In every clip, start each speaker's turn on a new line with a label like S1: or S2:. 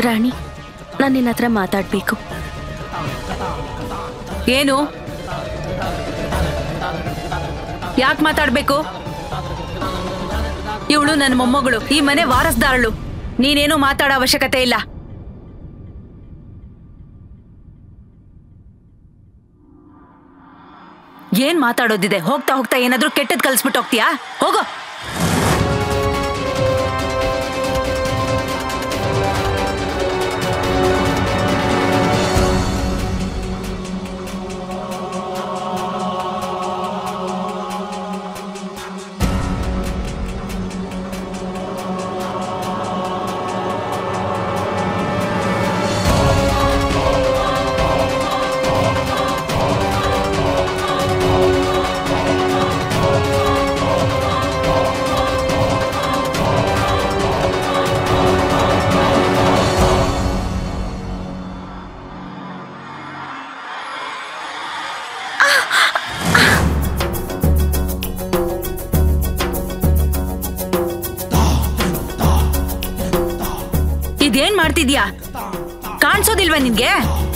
S1: ರಾಣಿ ನಾನು ನಿನ್ನ ಹತ್ರ ಮಾತಾಡ್ಬೇಕು
S2: ಏನು ಯಾಕೆ ಮಾತಾಡ್ಬೇಕು ಇವಳು ನನ್ನ ಮೊಮ್ಮಗಳು ಈ ಮನೆ ವಾರಸ್ದಾರಳು ನೀನೇನು ಮಾತಾಡೋ ಅವಶ್ಯಕತೆ ಇಲ್ಲ ಏನ್ ಮಾತಾಡೋದಿದೆ ಹೋಗ್ತಾ ಹೋಗ್ತಾ ಏನಾದ್ರೂ ಕೆಟ್ಟದ್ ಕಲ್ಸ್ಬಿಟ್ಟು ಹೋಗ್ತೀಯಾ ಹೋಗೋ ಇದೇನ್ ಮಾಡ್ತಿದ್ಯಾ ಕಾಣಿಸೋದಿಲ್ವಾ ನಿನ್ಗೆ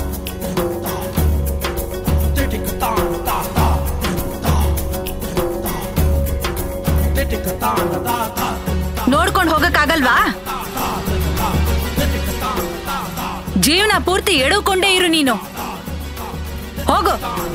S2: ನೋಡ್ಕೊಂಡು ಹೋಗಕ್ಕಾಗಲ್ವಾ ಜೀವನ ಪೂರ್ತಿ ಎಡುಕೊಂಡೇ ಇರು ನೀನು ಹೋಗು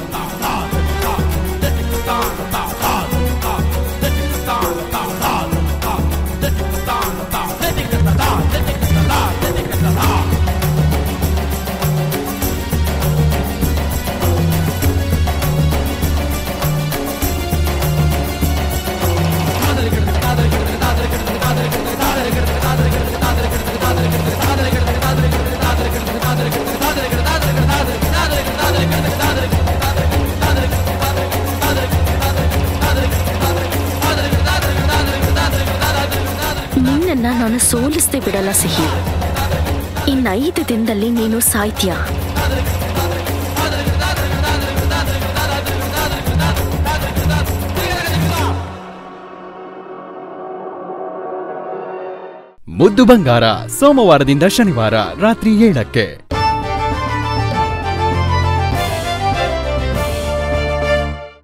S1: ನಿನ್ನನ್ನ ನಾನು ಸೋಲಿಸದೆ ಬಿಡಲ್ಲ ಸಿಹಿ ಇನ್ನು ಐದು ದಿನದಲ್ಲಿ ನೀನು ಸಾಯ್ತೀಯ
S3: ಮುದ್ದು ಬಂಗಾರ ಸೋಮವಾರದಿಂದ ಶನಿವಾರ ರಾತ್ರಿ ಏಳಕ್ಕೆ